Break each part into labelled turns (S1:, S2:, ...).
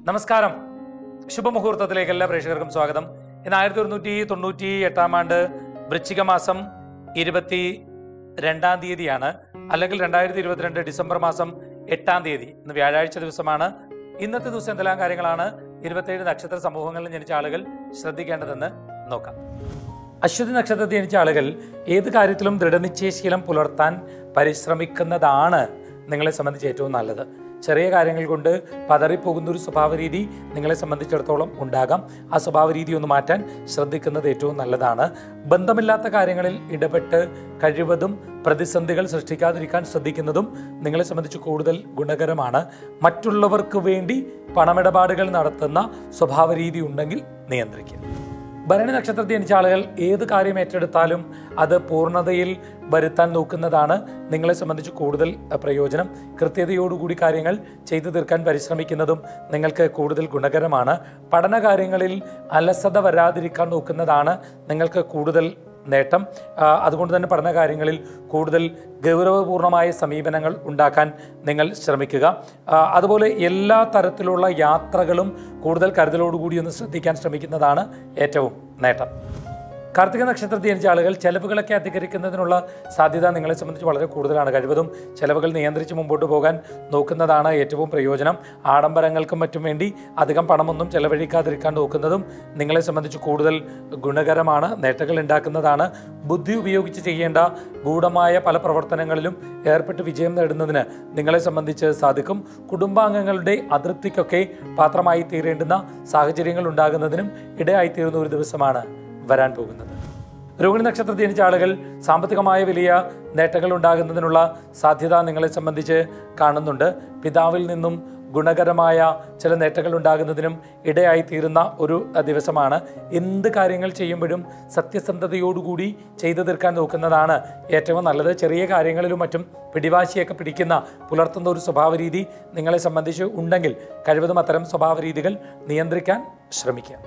S1: നമസ്കാരം ശുഭമുഹൂർത്തത്തിലേക്ക് എല്ലാ പ്രേക്ഷകർക്കും സ്വാഗതം ഇന്ന് ആയിരത്തി ഒരുന്നൂറ്റി തൊണ്ണൂറ്റി എട്ടാം ആണ്ട് വൃശ്ചിക മാസം ഇരുപത്തി രണ്ടാം തീയതിയാണ് അല്ലെങ്കിൽ രണ്ടായിരത്തി ഇരുപത്തിരണ്ട് ഡിസംബർ മാസം എട്ടാം തീയതി ഇന്ന് വ്യാഴാഴ്ച ദിവസമാണ് ഇന്നത്തെ ദിവസം എന്തെല്ലാം കാര്യങ്ങളാണ് ഇരുപത്തേഴ് നക്ഷത്ര സമൂഹങ്ങളിൽ ജനിച്ച ആളുകൾ ശ്രദ്ധിക്കേണ്ടതെന്ന് നോക്കാം അശ്വതി നക്ഷത്രത്തിൽ ജനിച്ച ആളുകൾ ഏത് കാര്യത്തിലും ദൃഢനിശ്ചയശീലം പുലർത്താൻ പരിശ്രമിക്കുന്നതാണ് നിങ്ങളെ സംബന്ധിച്ച് ഏറ്റവും നല്ലത് ചെറിയ കാര്യങ്ങൾ കൊണ്ട് പതറിപ്പോകുന്ന ഒരു സ്വഭാവ രീതി നിങ്ങളെ സംബന്ധിച്ചിടത്തോളം ഉണ്ടാകാം ആ സ്വഭാവ രീതി ഒന്ന് മാറ്റാൻ ശ്രദ്ധിക്കുന്നത് ഏറ്റവും നല്ലതാണ് ബന്ധമില്ലാത്ത കാര്യങ്ങളിൽ ഇടപെട്ട് കഴിവതും പ്രതിസന്ധികൾ സൃഷ്ടിക്കാതിരിക്കാൻ ശ്രദ്ധിക്കുന്നതും നിങ്ങളെ സംബന്ധിച്ച് കൂടുതൽ ഗുണകരമാണ് മറ്റുള്ളവർക്ക് വേണ്ടി പണമിടപാടുകൾ നടത്തുന്ന സ്വഭാവ രീതി ഉണ്ടെങ്കിൽ നിയന്ത്രിക്കുക ഭരണി നക്ഷത്രത്തിൽ ജനിച്ച ആളുകൾ ഏത് കാര്യം ഏറ്റെടുത്താലും അത് പൂർണ്ണതയിൽ വരുത്താൻ നോക്കുന്നതാണ് നിങ്ങളെ സംബന്ധിച്ച് കൂടുതൽ അഹ്, പ്രയോജനം കൃത്യതയോടുകൂടി കാര്യങ്ങൾ ചെയ്തു തീർക്കാൻ പരിശ്രമിക്കുന്നതും നിങ്ങൾക്ക് കൂടുതൽ ഗുണകരമാണ് പഠന കാര്യങ്ങളിൽ അലസത വരാതിരിക്കാൻ നോക്കുന്നതാണ് നിങ്ങൾക്ക് കൂടുതൽ നേട്ടം ആ, അതുകൊണ്ട് തന്നെ പഠന കാര്യങ്ങളിൽ കൂടുതൽ ഗൗരവപൂർണമായ സമീപനങ്ങൾ ഉണ്ടാക്കാൻ നിങ്ങൾ ശ്രമിക്കുക ആ, അതുപോലെ എല്ലാ തരത്തിലുള്ള യാത്രകളും കൂടുതൽ കരുതലോടുകൂടി ഒന്ന് ശ്രദ്ധിക്കാൻ ശ്രമിക്കുന്നതാണ് ഏറ്റവും നേട്ടം കാർത്തിക നക്ഷത്രത്തിൽ ജനിച്ച ആളുകൾ ചെലവുകളൊക്കെ അധികരിക്കുന്നതിനുള്ള സാധ്യത നിങ്ങളെ സംബന്ധിച്ച് വളരെ കൂടുതലാണ് കഴിവതും ചെലവുകൾ നിയന്ത്രിച്ച് മുമ്പോട്ട് പോകാൻ നോക്കുന്നതാണ് ഏറ്റവും പ്രയോജനം ആഡംബരങ്ങൾക്കും മറ്റും വേണ്ടി അധികം പണമൊന്നും ചെലവഴിക്കാതിരിക്കാൻ നോക്കുന്നതും നിങ്ങളെ സംബന്ധിച്ച് കൂടുതൽ ഗുണകരമാണ് നേട്ടങ്ങൾ ഉണ്ടാക്കുന്നതാണ് ബുദ്ധി ഉപയോഗിച്ച് ചെയ്യേണ്ട ഗൂഢമായ പല പ്രവർത്തനങ്ങളിലും ഏർപ്പെട്ട് വിജയം നേടുന്നതിന് നിങ്ങളെ സംബന്ധിച്ച് സാധിക്കും കുടുംബാംഗങ്ങളുടെ അതൃപ്തിക്കൊക്കെ പാത്രമായി തീരേണ്ടുന്ന സാഹചര്യങ്ങൾ ഉണ്ടാകുന്നതിനും ഇടയായിത്തീരുന്ന ഒരു ദിവസമാണ് വരാൻ പോകുന്നത് രോഹിണി നക്ഷത്രത്തിൽ ജനിച്ച ആളുകൾ സാമ്പത്തികമായ വലിയ നേട്ടങ്ങൾ ഉണ്ടാകുന്നതിനുള്ള സാധ്യത നിങ്ങളെ സംബന്ധിച്ച് കാണുന്നുണ്ട് പിതാവിൽ നിന്നും ഗുണകരമായ ചില നേട്ടങ്ങൾ ഉണ്ടാകുന്നതിനും ഇടയായിത്തീരുന്ന ഒരു അഹ്, ദിവസമാണ് എന്ത് കാര്യങ്ങൾ ചെയ്യുമ്പോഴും സത്യസന്ധതയോടുകൂടി ചെയ്തു തീർക്കാൻ നോക്കുന്നതാണ് ഏറ്റവും നല്ലത് ചെറിയ കാര്യങ്ങളിലും മറ്റും പിടിവാശിയൊക്കെ പിടിക്കുന്ന പുലർത്തുന്ന ഒരു സ്വഭാവ രീതി നിങ്ങളെ സംബന്ധിച്ച് ഉണ്ടെങ്കിൽ കഴിവതും അത്തരം സ്വഭാവ രീതികൾ നിയന്ത്രിക്കാൻ ശ്രമിക്കുക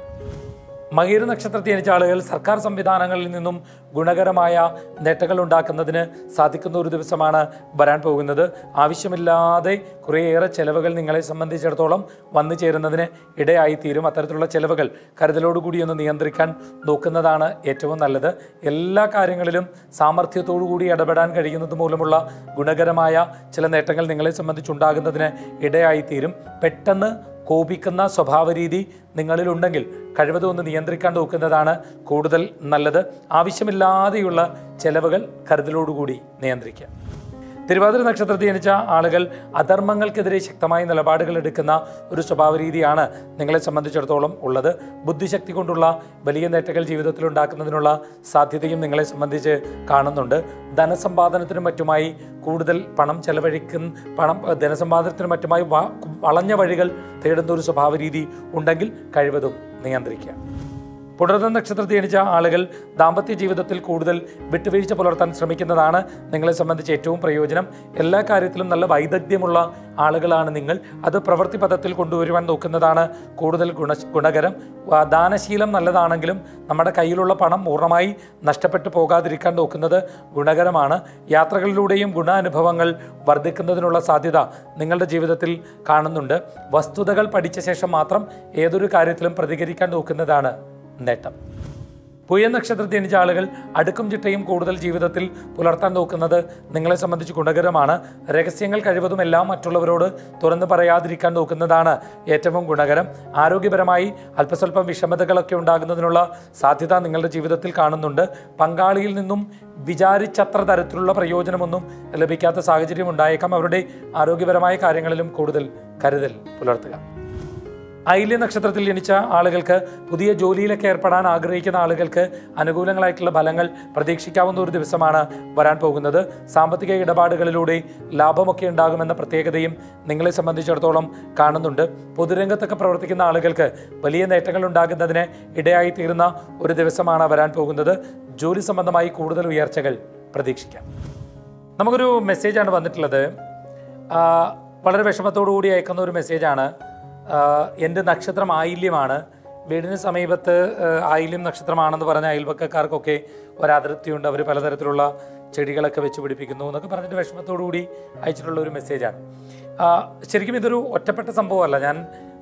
S1: മകീര നക്ഷത്രത്തിൽ ജനിച്ച ആളുകൾ സർക്കാർ സംവിധാനങ്ങളിൽ നിന്നും ഗുണകരമായ നേട്ടങ്ങൾ ഉണ്ടാക്കുന്നതിന് സാധിക്കുന്ന ഒരു ദിവസമാണ് വരാൻ പോകുന്നത് ആവശ്യമില്ലാതെ കുറേയേറെ ചെലവുകൾ നിങ്ങളെ സംബന്ധിച്ചിടത്തോളം വന്നു ചേരുന്നതിന് ഇടയായിത്തീരും അത്തരത്തിലുള്ള ചെലവുകൾ കരുതലോടുകൂടി ഒന്ന് നിയന്ത്രിക്കാൻ നോക്കുന്നതാണ് ഏറ്റവും നല്ലത് എല്ലാ കാര്യങ്ങളിലും സാമർഥ്യത്തോടു കൂടി ഇടപെടാൻ കഴിയുന്നത് മൂലമുള്ള ഗുണകരമായ ചില നേട്ടങ്ങൾ നിങ്ങളെ സംബന്ധിച്ചുണ്ടാകുന്നതിന് ഇടയായിത്തീരും പെട്ടെന്ന് കോപിക്കുന്ന സ്വഭാവ രീതി നിങ്ങളിലുണ്ടെങ്കിൽ കഴിവതും ഒന്ന് നിയന്ത്രിക്കാൻ നോക്കുന്നതാണ് കൂടുതൽ നല്ലത് ആവശ്യമില്ലാതെയുള്ള ചെലവുകൾ കരുതലോടുകൂടി നിയന്ത്രിക്കുക തിരുവാതിര നക്ഷത്രത്തിൽ ജനിച്ച ആളുകൾ അധർമ്മങ്ങൾക്കെതിരെ ശക്തമായ നിലപാടുകൾ എടുക്കുന്ന ഒരു സ്വഭാവ രീതിയാണ് നിങ്ങളെ സംബന്ധിച്ചിടത്തോളം ഉള്ളത് ബുദ്ധിശക്തി കൊണ്ടുള്ള വലിയ നേട്ടങ്ങൾ ജീവിതത്തിൽ ഉണ്ടാക്കുന്നതിനുള്ള സാധ്യതയും നിങ്ങളെ സംബന്ധിച്ച് കാണുന്നുണ്ട് ധനസമ്പാദനത്തിനും മറ്റുമായി കൂടുതൽ പണം ചെലവഴിക്കുന്ന പണം ധനസമ്പാദനത്തിനും മറ്റുമായി വ- വളഞ്ഞ വഴികൾ തേടുന്ന ഒരു സ്വഭാവ രീതി ഉണ്ടെങ്കിൽ കഴിവതും നിയന്ത്രിക്കുക പുണർന്ന നക്ഷത്രത്തിൽ ജനിച്ച ആളുകൾ ദാമ്പത്യ ജീവിതത്തിൽ കൂടുതൽ വിട്ടുവീഴ്ച പുലർത്താൻ ശ്രമിക്കുന്നതാണ് നിങ്ങളെ സംബന്ധിച്ച് ഏറ്റവും പ്രയോജനം എല്ലാ കാര്യത്തിലും നല്ല വൈദഗ്ധ്യമുള്ള ആളുകളാണ് നിങ്ങൾ അത് പ്രവൃത്തി പദത്തിൽ കൊണ്ടുവരുവാൻ നോക്കുന്നതാണ് കൂടുതൽ ഗുണ ഗുണകരം വ- ദാനശീലം നല്ലതാണെങ്കിലും നമ്മുടെ കയ്യിലുള്ള പണം പൂർണ്ണമായി നഷ്ടപ്പെട്ടു പോകാതിരിക്കാൻ നോക്കുന്നത് ഗുണകരമാണ് യാത്രകളിലൂടെയും ഗുണാനുഭവങ്ങൾ വർദ്ധിക്കുന്നതിനുള്ള സാധ്യത നിങ്ങളുടെ ജീവിതത്തിൽ കാണുന്നുണ്ട് വസ്തുതകൾ പഠിച്ച ശേഷം മാത്രം ഏതൊരു കാര്യത്തിലും പ്രതികരിക്കാൻ നോക്കുന്നതാണ് നേട്ടം പുയ നക്ഷത്രത്തിൽ ജനിച്ച ആളുകൾ അടുക്കും ചിട്ടയും കൂടുതൽ ജീവിതത്തിൽ പുലർത്താൻ നോക്കുന്നത് നിങ്ങളെ സംബന്ധിച്ച് ഗുണകരമാണ് രഹസ്യങ്ങൾ കഴിവതും എല്ലാം മറ്റുള്ളവരോട് തുറന്നു പറയാതിരിക്കാൻ നോക്കുന്നതാണ് ഏറ്റവും ഗുണകരം ആരോഗ്യപരമായി അല്പസ്വല്പം വിഷമതകളൊക്കെ ഉണ്ടാകുന്നതിനുള്ള സാധ്യത നിങ്ങളുടെ ജീവിതത്തിൽ കാണുന്നുണ്ട് പങ്കാളിയിൽ നിന്നും വിചാരിച്ചത്ര തരത്തിലുള്ള പ്രയോജനമൊന്നും ലഭിക്കാത്ത സാഹചര്യം ഉണ്ടായേക്കാം അവരുടെ ആരോഗ്യപരമായ കാര്യങ്ങളിലും കൂടുതൽ കരുതൽ പുലർത്തുക ഐല്യ നക്ഷത്രത്തിൽ ജനിച്ച ആളുകൾക്ക് പുതിയ ജോലിയിലൊക്കെ ഏർപ്പെടാൻ ആഗ്രഹിക്കുന്ന ആളുകൾക്ക് അനുകൂലങ്ങളായിട്ടുള്ള ഫലങ്ങൾ പ്രതീക്ഷിക്കാവുന്ന ഒരു ദിവസമാണ് വരാൻ പോകുന്നത് സാമ്പത്തിക ഇടപാടുകളിലൂടെ ലാഭമൊക്കെ ഉണ്ടാകുമെന്ന പ്രത്യേകതയും നിങ്ങളെ സംബന്ധിച്ചിടത്തോളം കാണുന്നുണ്ട് പൊതുരംഗത്തൊക്കെ പ്രവർത്തിക്കുന്ന ആളുകൾക്ക് വലിയ നേട്ടങ്ങൾ ഉണ്ടാകുന്നതിന് ഇടയായി തീരുന്ന ഒരു ദിവസമാണ് വരാൻ പോകുന്നത് ജോലി സംബന്ധമായി കൂടുതൽ ഉയർച്ചകൾ പ്രതീക്ഷിക്കാം നമുക്കൊരു മെസ്സേജാണ് വന്നിട്ടുള്ളത് ആ, വളരെ വിഷമത്തോടു കൂടി അയക്കുന്ന ഒരു മെസ്സേജാണ് ആഹ് എൻ്റെ നക്ഷത്രം ആയില്യമാണ് വീടിന് സമീപത്ത് ആഹ് ആയില്യം നക്ഷത്രമാണെന്ന് പറഞ്ഞ അയൽപക്കക്കാർക്കൊക്കെ ഒരതൃപ്തിയുണ്ട് അവർ പലതരത്തിലുള്ള ചെടികളൊക്കെ വെച്ച് പിടിപ്പിക്കുന്നു എന്നൊക്കെ പറഞ്ഞിട്ട് വിഷമത്തോടു കൂടി അയച്ചിട്ടുള്ള ഒരു മെസ്സേജാണ് ആഹ് ശരിക്കും ഇതൊരു ഒറ്റപ്പെട്ട സംഭവമല്ല ഞാൻ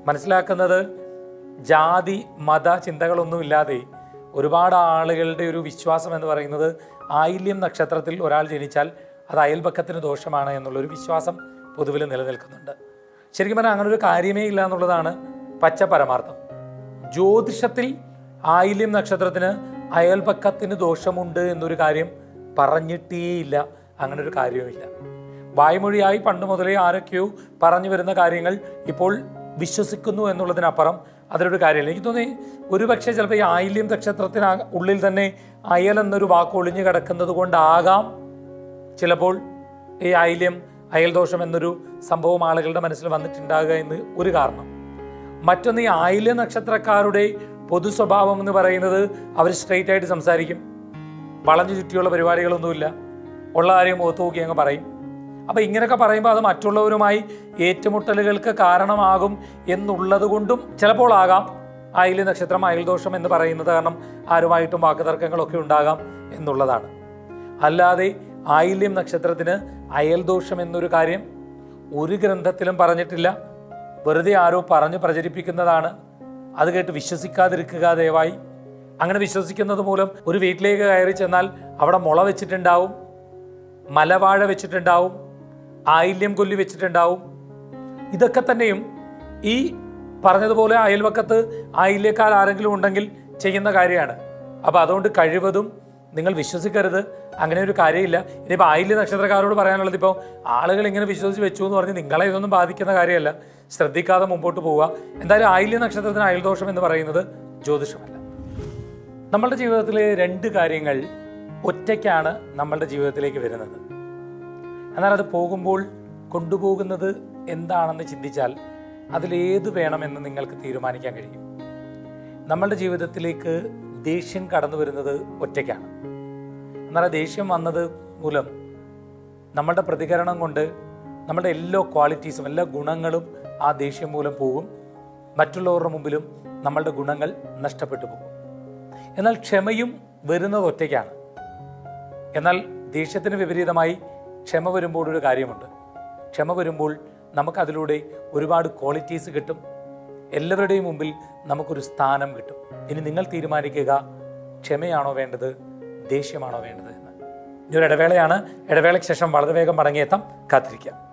S1: മനസ്സിലാക്കുന്നത് ജാതി മത ചിന്തകളൊന്നുമില്ലാതെ ഒരുപാട് ആളുകളുടെ ഒരു വിശ്വാസം എന്ന് പറയുന്നത് ആയില്യം നക്ഷത്രത്തിൽ ഒരാൾ ജനിച്ചാൽ അത് അയൽപക്കത്തിന് ദോഷമാണ് എന്നുള്ളൊരു വിശ്വാസം പൊതുവിൽ നിലനിൽക്കുന്നുണ്ട് ശരിക്കും പറഞ്ഞാൽ അങ്ങനെ ഒരു കാര്യമേ ഇല്ല എന്നുള്ളതാണ് പച്ച പരമാർത്ഥം ജ്യോതിഷത്തിൽ ആയില്യം നക്ഷത്രത്തിന് അയൽപക്കത്തിന് ദോഷമുണ്ട് എന്നൊരു കാര്യം പറഞ്ഞിട്ടേയില്ല അങ്ങനെ ഒരു കാര്യവുമില്ല വായ്മൊഴിയായി പണ്ട് മുതലേ ആരൊക്കെയോ പറഞ്ഞു വരുന്ന കാര്യങ്ങൾ ഇപ്പോൾ വിശ്വസിക്കുന്നു എന്നുള്ളതിനപ്പുറം അതിലൊരു കാര്യമില്ല എനിക്ക് തോന്നി ഒരുപക്ഷെ ചിലപ്പോൾ ഈ ആയില്യം നക്ഷത്രത്തിന് ഉള്ളിൽ തന്നെ അയൽ എന്നൊരു വാക്ക് ഒളിഞ്ഞു കിടക്കുന്നത് കൊണ്ടാകാം ചിലപ്പോൾ ഈ ആയില്യം അയൽദോഷം എന്നൊരു സംഭവം ആളുകളുടെ മനസ്സിൽ വന്നിട്ടുണ്ടാകുക എന്ന് ഒരു കാരണം മറ്റൊന്ന് ഈ ആയില്യ നക്ഷത്രക്കാരുടെ പൊതു സ്വഭാവം എന്ന് പറയുന്നത് അവർ സ്ട്രെയിറ്റ് ആയിട്ട് സംസാരിക്കും വളഞ്ഞു ചുറ്റിയുള്ള പരിപാടികളൊന്നുമില്ല ഉള്ള കാര്യം മുഖത്ത് നോക്കി അങ്ങ് പറയും അപ്പം ഇങ്ങനെയൊക്കെ പറയുമ്പോൾ അത് മറ്റുള്ളവരുമായി ഏറ്റുമുട്ടലുകൾക്ക് കാരണമാകും എന്നുള്ളത് കൊണ്ടും ചിലപ്പോൾ ആകാം ആയില്യ നക്ഷത്രം അയൽദോഷം എന്ന് പറയുന്നത് കാരണം ആരുമായിട്ടും വാക്കുതർക്കങ്ങളൊക്കെ ഉണ്ടാകാം എന്നുള്ളതാണ് അല്ലാതെ ആയില്യം നക്ഷത്രത്തിന് അയൽദോഷം എന്നൊരു കാര്യം ഒരു ഗ്രന്ഥത്തിലും പറഞ്ഞിട്ടില്ല വെറുതെ ആരോ പറഞ്ഞു പ്രചരിപ്പിക്കുന്നതാണ് അത് കേട്ട് വിശ്വസിക്കാതിരിക്കുക ദയവായി അങ്ങനെ വിശ്വസിക്കുന്നത് മൂലം ഒരു വീട്ടിലേക്ക് കയറി ചെന്നാൽ അവിടെ മുള വെച്ചിട്ടുണ്ടാവും മലവാഴ വെച്ചിട്ടുണ്ടാവും ആയില്യം കൊല്ലി വെച്ചിട്ടുണ്ടാവും ഇതൊക്കെ തന്നെയും ഈ പറഞ്ഞതുപോലെ അയൽവക്കത്ത് ആയില്യക്കാർ ആരെങ്കിലും ഉണ്ടെങ്കിൽ ചെയ്യുന്ന കാര്യമാണ് അപ്പോൾ അതുകൊണ്ട് കഴിവതും നിങ്ങൾ വിശ്വസിക്കരുത് അങ്ങനെ ഒരു കാര്യമില്ല ഇനിയിപ്പോൾ ആയില്യ നക്ഷത്രക്കാരോട് പറയാനുള്ളത് ഇപ്പോൾ ആളുകൾ ഇങ്ങനെ വിശ്വസിച്ച് വെച്ചു എന്ന് പറഞ്ഞ് നിങ്ങളെ ഇതൊന്നും ബാധിക്കുന്ന കാര്യമല്ല ശ്രദ്ധിക്കാതെ മുമ്പോട്ട് പോവുക എന്തായാലും ആയില്യ നക്ഷത്രത്തിന് അയൽദോഷം എന്ന് പറയുന്നത് ജ്യോതിഷമല്ല നമ്മളുടെ ജീവിതത്തിലെ രണ്ട് കാര്യങ്ങൾ ഒറ്റയ്ക്കാണ് നമ്മളുടെ ജീവിതത്തിലേക്ക് വരുന്നത് എന്നാൽ അത് പോകുമ്പോൾ കൊണ്ടുപോകുന്നത് എന്താണെന്ന് ചിന്തിച്ചാൽ അതിലേത് വേണമെന്ന് നിങ്ങൾക്ക് തീരുമാനിക്കാൻ കഴിയും നമ്മളുടെ ജീവിതത്തിലേക്ക് ദേഷ്യം കടന്നു വരുന്നത് ഒറ്റയ്ക്കാണ് എന്നാൽ ആ ദേഷ്യം വന്നത് മൂലം നമ്മളുടെ പ്രതികരണം കൊണ്ട് നമ്മുടെ എല്ലാ ക്വാളിറ്റീസും എല്ലാ ഗുണങ്ങളും ആ ദേഷ്യം മൂലം പോകും മറ്റുള്ളവരുടെ മുമ്പിലും നമ്മളുടെ ഗുണങ്ങൾ നഷ്ടപ്പെട്ടു പോകും എന്നാൽ ക്ഷമയും വരുന്നത് ഒറ്റയ്ക്കാണ് എന്നാൽ ദേഷ്യത്തിന് വിപരീതമായി ക്ഷമ വരുമ്പോൾ ഒരു കാര്യമുണ്ട് ക്ഷമ വരുമ്പോൾ നമുക്കതിലൂടെ ഒരുപാട് ക്വാളിറ്റീസ് കിട്ടും എല്ലാവരുടെയും മുമ്പിൽ നമുക്കൊരു സ്ഥാനം കിട്ടും ഇനി നിങ്ങൾ തീരുമാനിക്കുക ക്ഷമയാണോ വേണ്ടത് ദേഷ്യമാണോ വേണ്ടത് എന്ന് ഇനി ഒരു ഇടവേളയാണ് ഇടവേളയ്ക്ക് ശേഷം വളരെ വേഗം മടങ്ങിയെത്താം കാത്തിരിക്കാം